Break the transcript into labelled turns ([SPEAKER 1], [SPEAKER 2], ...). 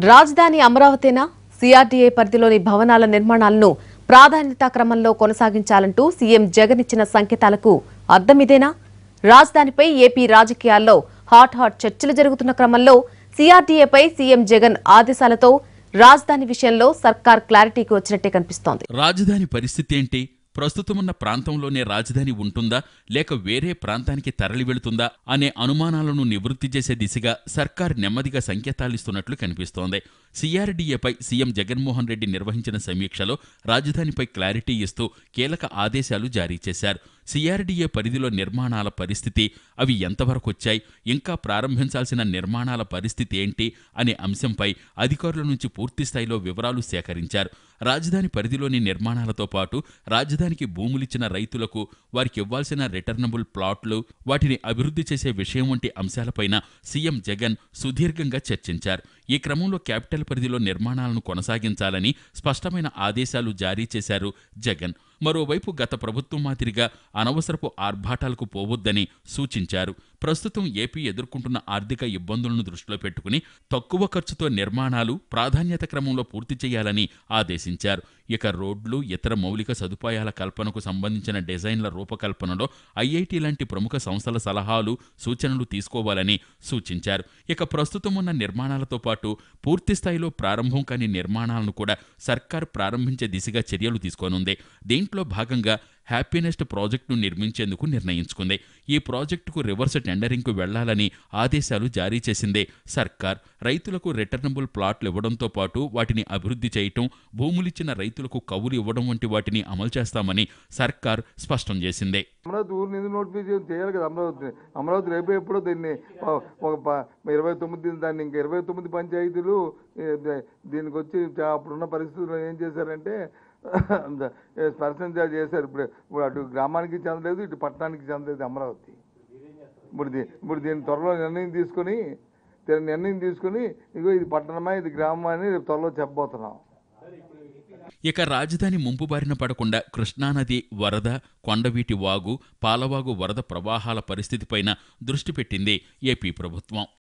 [SPEAKER 1] రాజధాని అమరావతేనా సిఆర్డీఏ పరిధిలోని భవనాల నిర్మాణాలను ప్రాధాన్యతా క్రమంలో కొనసాగించాలంటూ సీఎం జగన్ ఇచ్చిన సంకేతాలకు అర్థం ఇదేనా రాజధానిపై ఏపీ రాజకీయాల్లో హాట్ హాట్ చర్చలు జరుగుతున్న క్రమంలో సిఆర్డీఏపై సీఎం జగన్ ఆదేశాలతో రాజధాని విషయంలో సర్కార్ క్లారిటీకి వచ్చినట్టే కనిపిస్తోంది
[SPEAKER 2] రాజధాని పరిస్థితి ఏంటి ప్రస్తుతమున్న ప్రాంతంలోనే రాజధాని ఉంటుందా లేక వేరే ప్రాంతానికి తరలి వెళుతుందా అనే అనుమానాలను నివృత్తి చేసే దిశగా సర్కార్ నెమ్మదిగా సంకేతాలిస్తున్నట్లు కనిపిస్తోంది సిఆర్డీఏపై సీఎం జగన్మోహన్ రెడ్డి నిర్వహించిన సమీక్షలో రాజధానిపై క్లారిటీ ఇస్తూ కీలక ఆదేశాలు జారీ చేశారు సిఆర్డీఏ పరిధిలో నిర్మాణాల పరిస్థితి అవి ఎంతవరకు వచ్చాయి ఇంకా ప్రారంభించాల్సిన నిర్మాణాల పరిస్థితి ఏంటి అనే అంశంపై అధికారుల నుంచి పూర్తి స్థాయిలో వివరాలు సేకరించారు రాజధాని పరిధిలోని నిర్మాణాలతో పాటు రాజధానికి భూములిచ్చిన రైతులకు వారికి ఇవ్వాల్సిన రిటర్నబుల్ ప్లాట్లు వాటిని అభివృద్ధి చేసే విషయం వంటి అంశాలపైన సీఎం జగన్ సుదీర్ఘంగా చర్చించారు ఈ క్రమంలో క్యాపిటల్ పరిధిలో నిర్మాణాలను కొనసాగించాలని స్పష్టమైన ఆదేశాలు జారీ చేశారు జగన్ మరోవైపు గత ప్రభుత్వం మాదిరిగా అనవసరపు ఆర్భాటాలకు పోవద్దని సూచించారు ప్రస్తుతం ఏపీ ఎదుర్కొంటున్న ఆర్థిక ఇబ్బందులను దృష్టిలో పెట్టుకుని తక్కువ ఖర్చుతో నిర్మాణాలు ప్రాధాన్యత క్రమంలో పూర్తి చేయాలని ఆదేశించారు ఇక రోడ్లు ఇతర మౌలిక సదుపాయాల కల్పనకు సంబంధించిన డిజైన్ల రూపకల్పనలో ఐఐటి లాంటి ప్రముఖ సంస్థల సలహాలు సూచనలు తీసుకోవాలని సూచించారు ఇక ప్రస్తుతం ఉన్న నిర్మాణాలతో పాటు పూర్తి స్థాయిలో ప్రారంభం కాని నిర్మాణాలను కూడా సర్కార్ ప్రారంభించే దిశగా చర్యలు తీసుకోనుంది దీంట్లో భాగంగా హ్యాపీనెస్ట్ ప్రాజెక్టును నిర్మించేందుకు నిర్ణయించుకుంది ఈ ప్రాజెక్టుకు రివర్స్ టెండరింగ్కు వెళ్లాలని ఆదేశాలు జారీ చేసిందే సర్కార్ రైతులకు రిటర్నబుల్ ప్లాట్లు ఇవ్వడంతో పాటు వాటిని అభివృద్ధి చేయటం భూములిచ్చిన రైతులకు కవులు ఇవ్వడం వంటి వాటిని అమలు చేస్తామని సర్కార్ స్పష్టం చేసిందే
[SPEAKER 3] అమరావతి ఊరిని ఎందుకు నోటిఫికేషన్ చేయాలి కదా అమరావతి అమరావతి రేపు ఎప్పుడో దీన్ని ప- ఒక ప- ఇరవై తొమ్మిది దాన్ని ఇంకా ఇరవై తొమ్మిది పంచాయతీలు ఏ, ద- దీనికి వచ్చి చా- అప్పుడున్న పరిస్థితుల్లో ఏం చేశారంటే పర్సెంటేజ్ చేశారు ఇప్పుడు ఇప్పుడు అటు గ్రామానికి చెందలేదు ఇటు పట్టణానికి చెందలేదు అమరావతి ఇప్పుడు దీ ఇప్పుడు దీని త్వరలో నిర్ణయం తీసుకొని దీని నిర్ణయం తీసుకొని ఇగో ఇది పట్టణమా ఇది గ్రామమా అని రేపు త్వరలో చెప్పబోతున్నాం
[SPEAKER 2] ఇక రాజధాని ముంపు బారిన పడకుండా కృష్ణానది వరద కొండవీటి వాగు పాలవాగు వరద ప్రవాహాల పరిస్థితిపైన దృష్టి పెట్టింది ఏపీ ప్రభుత్వం